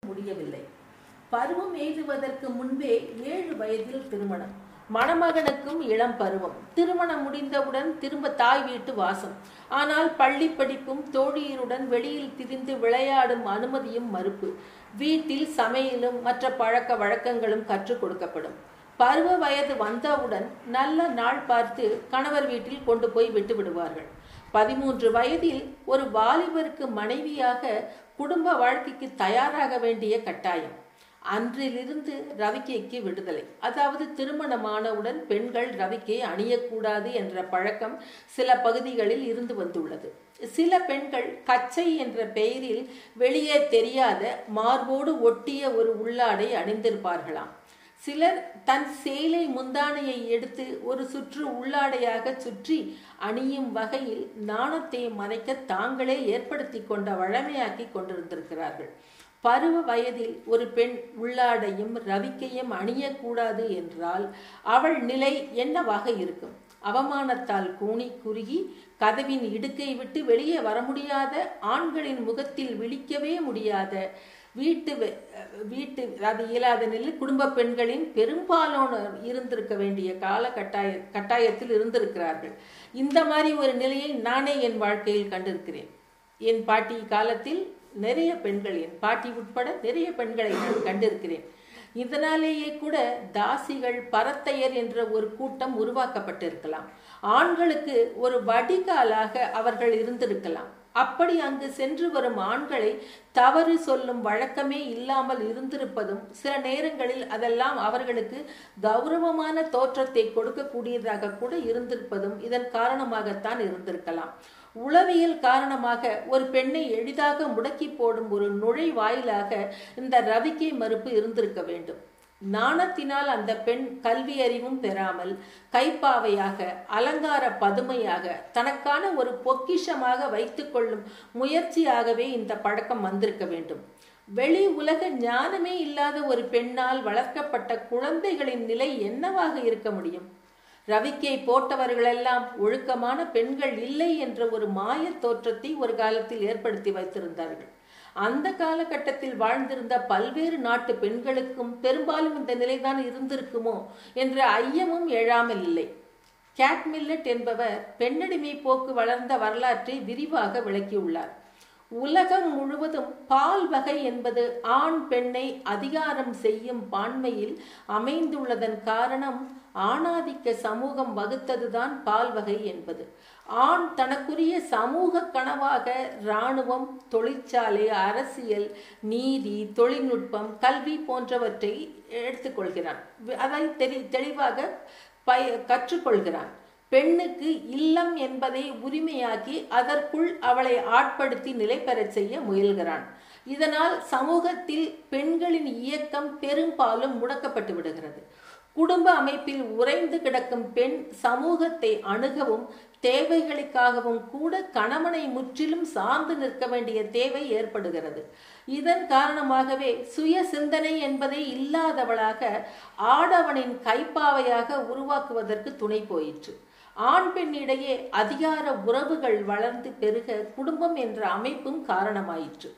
முடியவில்லை பருவம் எய்துவதற்கு முன்பே ஏழு வயதில் திருமணம் மணமகனுக்கும் இளம் பருவம் திருமணம் முடிந்தவுடன் திரும்ப தாய் வீட்டு வாசம் ஆனால் பள்ளி படிப்பும் தோழியருடன் வெளியில் திரிந்து விளையாடும் அனுமதியும் மறுப்பு வீட்டில் சமையலும் மற்ற பழக்க வழக்கங்களும் கற்றுக் கொடுக்கப்படும் பருவ வயது வந்தவுடன் நல்ல நாள் பார்த்து கணவர் வீட்டில் கொண்டு போய் விட்டு விடுவார்கள் பதிமூன்று வயதில் ஒரு வாலிபருக்கு மனைவியாக குடும்ப வாழ்க்கைக்கு தயாராக வேண்டிய கட்டாயம் அன்றிலிருந்து ரவிக்கைக்கு விடுதலை அதாவது திருமணமானவுடன் பெண்கள் ரவிக்கை அணியக்கூடாது என்ற பழக்கம் சில பகுதிகளில் இருந்து வந்துள்ளது சில பெண்கள் கச்சை என்ற பெயரில் வெளியே தெரியாத மார்போடு ஒட்டிய ஒரு உள்ளாடை அணிந்திருப்பார்களாம் சிலர் தன் சேலை முந்தானையை எடுத்து ஒரு சுற்று உள்ளாடையாக சுற்றி அணியும் வகையில் நாணத்தை மறைக்க தாங்களே ஏற்படுத்தி கொண்ட வழமையாக்கி கொண்டிருந்திருக்கிறார்கள் பருவ வயதில் ஒரு பெண் உள்ளாடையும் ரவிக்கையும் அணியக்கூடாது என்றால் அவள் நிலை என்னவாக இருக்கும் அவமானத்தால் கூனி குறுகி கதவின் இடுக்கை விட்டு வெளியே வர முடியாத ஆண்களின் முகத்தில் விழிக்கவே முடியாத வீட்டு வீட்டு அது இயலாத நிலையில் குடும்ப பெண்களின் பெரும்பாலானோர் இருந்திருக்க வேண்டிய கால கட்டாய கட்டாயத்தில் இருந்திருக்கிறார்கள் இந்த மாதிரி ஒரு நிலையை நானே என் வாழ்க்கையில் கண்டிருக்கிறேன் என் பாட்டி காலத்தில் நிறைய பெண்கள் என் பாட்டி உட்பட நிறைய பெண்களை நான் கண்டிருக்கிறேன் இதனாலேயே கூட தாசிகள் பரத்தையர் என்ற ஒரு கூட்டம் உருவாக்கப்பட்டிருக்கலாம் ஆண்களுக்கு ஒரு வடிகாலாக அவர்கள் இருந்திருக்கலாம் அப்படி அங்கு சென்று வரும் ஆண்களை தவறு சொல்லும் வழக்கமே இல்லாமல் இருந்திருப்பதும் சில நேரங்களில் அதெல்லாம் அவர்களுக்கு கௌரவமான தோற்றத்தை கொடுக்கக்கூடியதாக கூட இருந்திருப்பதும் இதன் காரணமாகத்தான் இருந்திருக்கலாம் உளவியல் காரணமாக ஒரு பெண்ணை எளிதாக முடக்கி போடும் ஒரு நுழைவாயிலாக இந்த ரவிக்கை மறுப்பு இருந்திருக்க வேண்டும் நாணத்தினால் அந்த பெண் கல்வி அறிவும் பெறாமல் கைப்பாவையாக அலங்கார பதுமையாக தனக்கான ஒரு பொக்கிஷமாக வைத்துக்கொள்ளும் முயற்சியாகவே இந்த பழக்கம் வந்திருக்க வேண்டும் வெளி உலக ஞானமே இல்லாத ஒரு பெண்ணால் வளர்க்கப்பட்ட குழந்தைகளின் நிலை என்னவாக இருக்க முடியும் ரவிக்கை போட்டவர்களெல்லாம் ஒழுக்கமான பெண்கள் இல்லை என்ற ஒரு மாய தோற்றத்தை ஒரு காலத்தில் ஏற்படுத்தி வைத்திருந்தார்கள் அந்த காலகட்டத்தில் வாழ்ந்திருந்த பல்வேறு நாட்டு பெண்களுக்கும் பெரும்பாலும் இந்த நிலைதான் இருந்திருக்குமோ என்ற ஐயமும் எழாமல் இல்லை கேட் மில்லட் என்பவர் பெண்ணடிமை போக்கு வளர்ந்த வரலாற்றை விரிவாக விளக்கியுள்ளார் உலகம் முழுவதும் பால் வகை என்பது ஆண் பெண்ணை அதிகாரம் செய்யும் பான்மையில் அமைந்துள்ளதன் காரணம் ஆணாதிக்க சமூகம் வகுத்ததுதான் பால் வகை என்பது ஆண் தனக்குரிய சமூக கனவாக இராணுவம் தொழிற்சாலை அரசியல் நீதி தொழில்நுட்பம் கல்வி போன்றவற்றை எடுத்துக்கொள்கிறான் அதை தெளி தெளிவாக பய கற்றுக்கொள்கிறான் பெண்ணுக்கு இல்லம் என்பதை உரிமையாக்கி அதற்குள் அவளை ஆட்படுத்தி நிலை பெறச் செய்ய முயல்கிறான் இதனால் சமூகத்தில் பெண்களின் இயக்கம் பெரும்பாலும் முடக்கப்பட்டு விடுகிறது குடும்ப அமைப்பில் உறைந்து கிடக்கும் பெண் சமூகத்தை அணுகவும் தேவைகளுக்காகவும் கூட கணவனை முற்றிலும் சார்ந்து நிற்க வேண்டிய தேவை ஏற்படுகிறது இதன் காரணமாகவே சுய சிந்தனை என்பதே இல்லாதவளாக ஆடவனின் கைப்பாவையாக உருவாக்குவதற்கு துணை போயிற்று ஆண் பெண் இடையே அதிகார உறவுகள் வளர்ந்து பெருக குடும்பம் என்ற அமைப்பும் காரணமாயிற்று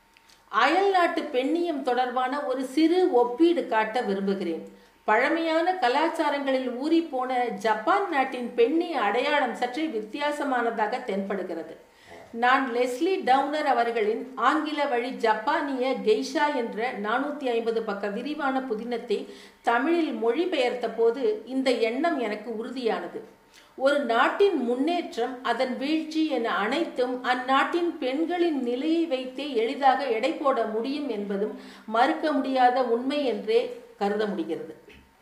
அயல் நாட்டு பெண்ணியம் தொடர்பான ஒரு சிறு ஒப்பீடு காட்ட விரும்புகிறேன் பழமையான கலாச்சாரங்களில் ஊறி போன ஜப்பான் நாட்டின் பெண்ணிய அடையாளம் சற்றே வித்தியாசமானதாக தென்படுகிறது நான் லெஸ்லி டவுனர் அவர்களின் ஆங்கில வழி ஜப்பானிய கெய்ஷா என்ற நானூத்தி ஐம்பது பக்க விரிவான புதினத்தை தமிழில் மொழிபெயர்த்த போது இந்த எண்ணம் எனக்கு உறுதியானது ஒரு நாட்டின் முன்னேற்றம் அதன் வீழ்ச்சி என அனைத்தும் அந்நாட்டின் பெண்களின் நிலையை வைத்தே எளிதாக எடை போட முடியும் என்பதும் மறுக்க முடியாத உண்மை என்றே கருத முடிகிறது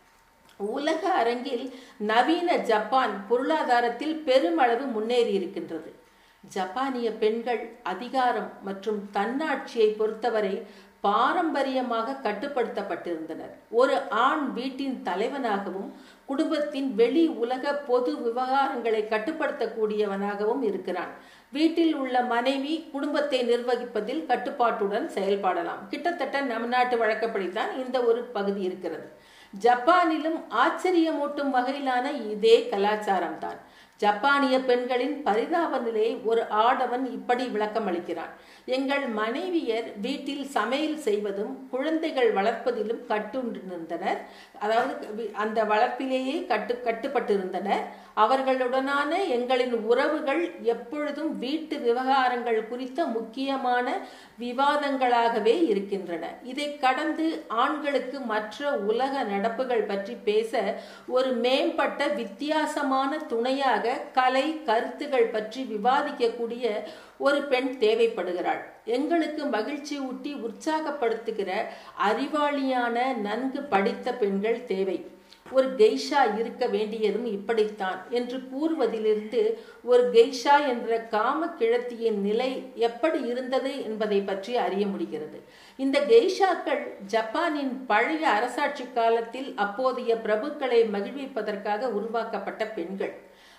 உலக அரங்கில் நவீன ஜப்பான் பொருளாதாரத்தில் பெருமளவு முன்னேறி இருக்கின்றது ஜப்பானிய பெண்கள் அதிகாரம் மற்றும் தன்னாட்சியை பொறுத்தவரை பாரம்பரியமாக கட்டுப்படுத்தப்பட்டிருந்தனர் ஒரு ஆண் வீட்டின் தலைவனாகவும் குடும்பத்தின் வெளி உலக பொது விவகாரங்களை கட்டுப்படுத்தக்கூடியவனாகவும் இருக்கிறான் வீட்டில் உள்ள மனைவி குடும்பத்தை நிர்வகிப்பதில் கட்டுப்பாட்டுடன் செயல்படலாம் கிட்டத்தட்ட நம் நாட்டு வழக்கப்படித்தான் இந்த ஒரு பகுதி இருக்கிறது ஜப்பானிலும் ஆச்சரியமூட்டும் வகையிலான இதே கலாச்சாரம் தான் ஜப்பானிய பெண்களின் பரிதாப நிலையை ஒரு ஆடவன் இப்படி விளக்கம் அளிக்கிறான் எங்கள் மனைவியர் வீட்டில் சமையல் செய்வதும் குழந்தைகள் வளர்ப்பதிலும் கட்டுண்டிருந்தனர் அதாவது அந்த வளர்ப்பிலேயே கட்டு கட்டுப்பட்டிருந்தனர் அவர்களுடனான எங்களின் உறவுகள் எப்பொழுதும் வீட்டு விவகாரங்கள் குறித்த முக்கியமான விவாதங்களாகவே இருக்கின்றன இதை கடந்து ஆண்களுக்கு மற்ற உலக நடப்புகள் பற்றி பேச ஒரு மேம்பட்ட வித்தியாசமான துணையாக கலை கருத்துகள் பற்றி விவாதிக்கக்கூடிய ஒரு பெண் தேவைப்படுகிறாள் எங்களுக்கு மகிழ்ச்சி ஊட்டி உற்சாகப்படுத்துகிற அறிவாளியான நன்கு படித்த பெண்கள் தேவை ஒரு கெய்ஷா இருக்க வேண்டியதும் இப்படித்தான் என்று கூறுவதிலிருந்து ஒரு கெய்ஷா என்ற காம கிழத்தியின் நிலை எப்படி இருந்தது என்பதை பற்றி அறிய முடிகிறது இந்த கெய்ஷாக்கள் ஜப்பானின் பழைய அரசாட்சி காலத்தில் அப்போதைய பிரபுக்களை மகிழ்விப்பதற்காக உருவாக்கப்பட்ட பெண்கள்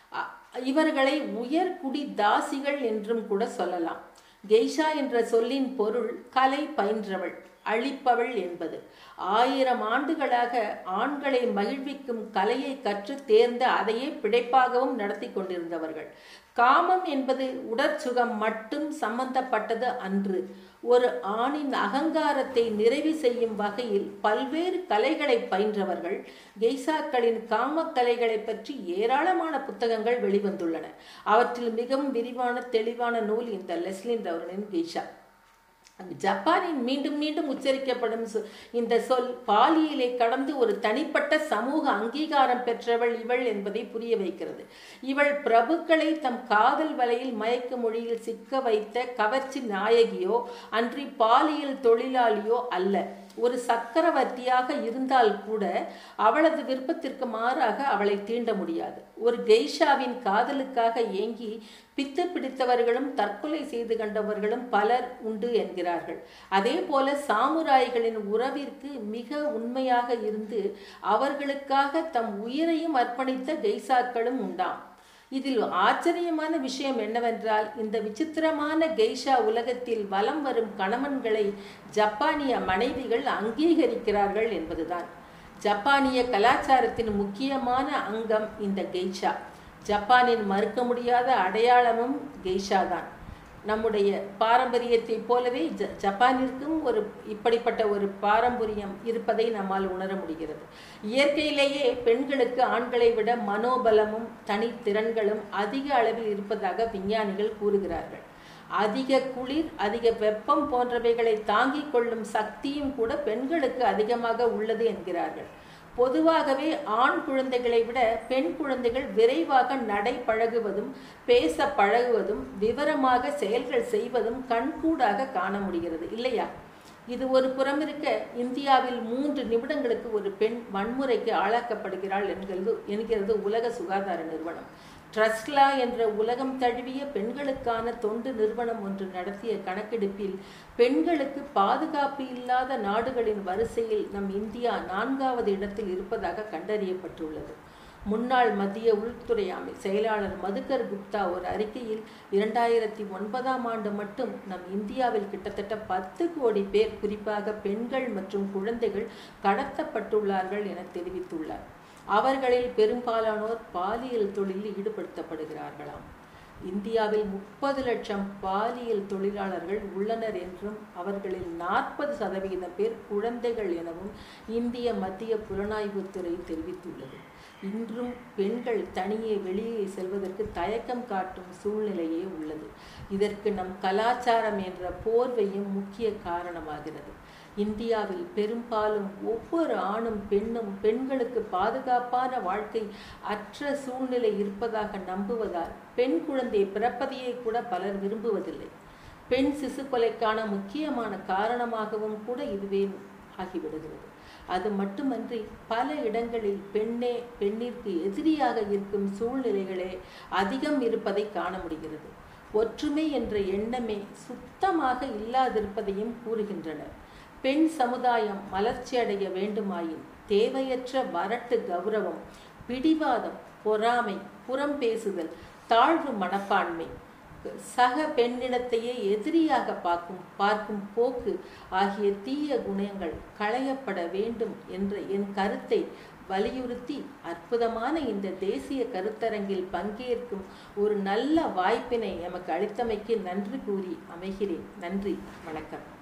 இவர்களை உயர்குடி தாசிகள் என்றும் கூட சொல்லலாம் கெய்ஷா என்ற சொல்லின் பொருள் கலை பயின்றவள் அழிப்பவள் என்பது ஆயிரம் ஆண்டுகளாக ஆண்களை மகிழ்விக்கும் கலையை கற்று தேர்ந்த அதையே பிழைப்பாகவும் நடத்தி கொண்டிருந்தவர்கள் காமம் என்பது உடற்சுகம் மட்டும் சம்பந்தப்பட்டது அன்று ஒரு ஆணின் அகங்காரத்தை நிறைவு செய்யும் வகையில் பல்வேறு கலைகளை பயின்றவர்கள் கெய்சாக்களின் காம கலைகளை பற்றி ஏராளமான புத்தகங்கள் வெளிவந்துள்ளன அவற்றில் மிகவும் விரிவான தெளிவான நூல் இந்த லெஸ்லின் அவர்களின் கெய்ஷா ஜப்பானின் மீண்டும் மீண்டும் உச்சரிக்கப்படும் இந்த சொல் பாலியலை கடந்து ஒரு தனிப்பட்ட சமூக அங்கீகாரம் பெற்றவள் இவள் என்பதை புரிய வைக்கிறது இவள் பிரபுக்களை தம் காதல் வலையில் மயக்க மொழியில் சிக்க வைத்த கவர்ச்சி நாயகியோ அன்றி பாலியல் தொழிலாளியோ அல்ல ஒரு சக்கரவர்த்தியாக இருந்தால் கூட அவளது விருப்பத்திற்கு மாறாக அவளை தீண்ட முடியாது ஒரு கெய்ஷாவின் காதலுக்காக ஏங்கி பித்து பிடித்தவர்களும் தற்கொலை செய்து கண்டவர்களும் பலர் உண்டு என்கிறார்கள் அதே போல சாமுராய்களின் உறவிற்கு மிக உண்மையாக இருந்து அவர்களுக்காக தம் உயிரையும் அர்ப்பணித்த கெய்சாக்களும் உண்டாம் இதில் ஆச்சரியமான விஷயம் என்னவென்றால் இந்த விசித்திரமான கெய்ஷா உலகத்தில் வலம் வரும் கணவன்களை ஜப்பானிய மனைவிகள் அங்கீகரிக்கிறார்கள் என்பதுதான் ஜப்பானிய கலாச்சாரத்தின் முக்கியமான அங்கம் இந்த கெய்ஷா ஜப்பானின் மறுக்க முடியாத அடையாளமும் கெய்ஷா தான் நம்முடைய பாரம்பரியத்தை போலவே ஜ ஜப்பானிற்கும் ஒரு இப்படிப்பட்ட ஒரு பாரம்பரியம் இருப்பதை நம்மால் உணர முடிகிறது இயற்கையிலேயே பெண்களுக்கு ஆண்களை விட மனோபலமும் தனித்திறன்களும் அதிக அளவில் இருப்பதாக விஞ்ஞானிகள் கூறுகிறார்கள் அதிக குளிர் அதிக வெப்பம் போன்றவைகளை தாங்கிக் கொள்ளும் சக்தியும் கூட பெண்களுக்கு அதிகமாக உள்ளது என்கிறார்கள் பொதுவாகவே ஆண் குழந்தைகளை விட பெண் குழந்தைகள் விரைவாக நடை பழகுவதும் பேச பழகுவதும் விவரமாக செயல்கள் செய்வதும் கண்கூடாக காண முடிகிறது இல்லையா இது ஒரு புறம் இருக்க இந்தியாவில் மூன்று நிமிடங்களுக்கு ஒரு பெண் வன்முறைக்கு ஆளாக்கப்படுகிறாள் என்கிறது என்கிறது உலக சுகாதார நிறுவனம் ட்ரஸ்ட்லா என்ற உலகம் தழுவிய பெண்களுக்கான தொண்டு நிறுவனம் ஒன்று நடத்திய கணக்கெடுப்பில் பெண்களுக்கு பாதுகாப்பு இல்லாத நாடுகளின் வரிசையில் நம் இந்தியா நான்காவது இடத்தில் இருப்பதாக கண்டறியப்பட்டுள்ளது முன்னாள் மத்திய உள்துறை அமை செயலாளர் மதுகர் குப்தா ஒரு அறிக்கையில் இரண்டாயிரத்தி ஒன்பதாம் ஆண்டு மட்டும் நம் இந்தியாவில் கிட்டத்தட்ட பத்து கோடி பேர் குறிப்பாக பெண்கள் மற்றும் குழந்தைகள் கடத்தப்பட்டுள்ளார்கள் என தெரிவித்துள்ளார் அவர்களில் பெரும்பாலானோர் பாலியல் தொழிலில் ஈடுபடுத்தப்படுகிறார்களாம் இந்தியாவில் முப்பது லட்சம் பாலியல் தொழிலாளர்கள் உள்ளனர் என்றும் அவர்களில் நாற்பது சதவிகிதம் பேர் குழந்தைகள் எனவும் இந்திய மத்திய புலனாய்வுத்துறை தெரிவித்துள்ளது இன்றும் பெண்கள் தனியே வெளியே செல்வதற்கு தயக்கம் காட்டும் சூழ்நிலையே உள்ளது இதற்கு நம் கலாச்சாரம் என்ற போர்வையும் முக்கிய காரணமாகிறது இந்தியாவில் பெரும்பாலும் ஒவ்வொரு ஆணும் பெண்ணும் பெண்களுக்கு பாதுகாப்பான வாழ்க்கை அற்ற சூழ்நிலை இருப்பதாக நம்புவதால் பெண் குழந்தை பிறப்பதையே கூட பலர் விரும்புவதில்லை பெண் சிசு கொலைக்கான முக்கியமான காரணமாகவும் கூட இதுவே ஆகிவிடுகிறது அது மட்டுமன்றி பல இடங்களில் பெண்ணே பெண்ணிற்கு எதிரியாக இருக்கும் சூழ்நிலைகளே அதிகம் இருப்பதை காண முடிகிறது ஒற்றுமை என்ற எண்ணமே சுத்தமாக இல்லாதிருப்பதையும் கூறுகின்றனர் பெண் சமுதாயம் மலர்ச்சியடைய வேண்டுமாயின் தேவையற்ற வரட்டு கௌரவம் பிடிவாதம் பொறாமை புறம் பேசுதல் தாழ்வு மனப்பான்மை சக பெண்ணிடத்தையே எதிரியாக பார்க்கும் பார்க்கும் போக்கு ஆகிய தீய குணங்கள் களையப்பட வேண்டும் என்ற என் கருத்தை வலியுறுத்தி அற்புதமான இந்த தேசிய கருத்தரங்கில் பங்கேற்கும் ஒரு நல்ல வாய்ப்பினை எமக்கு அளித்தமைக்கு நன்றி கூறி அமைகிறேன் நன்றி வணக்கம்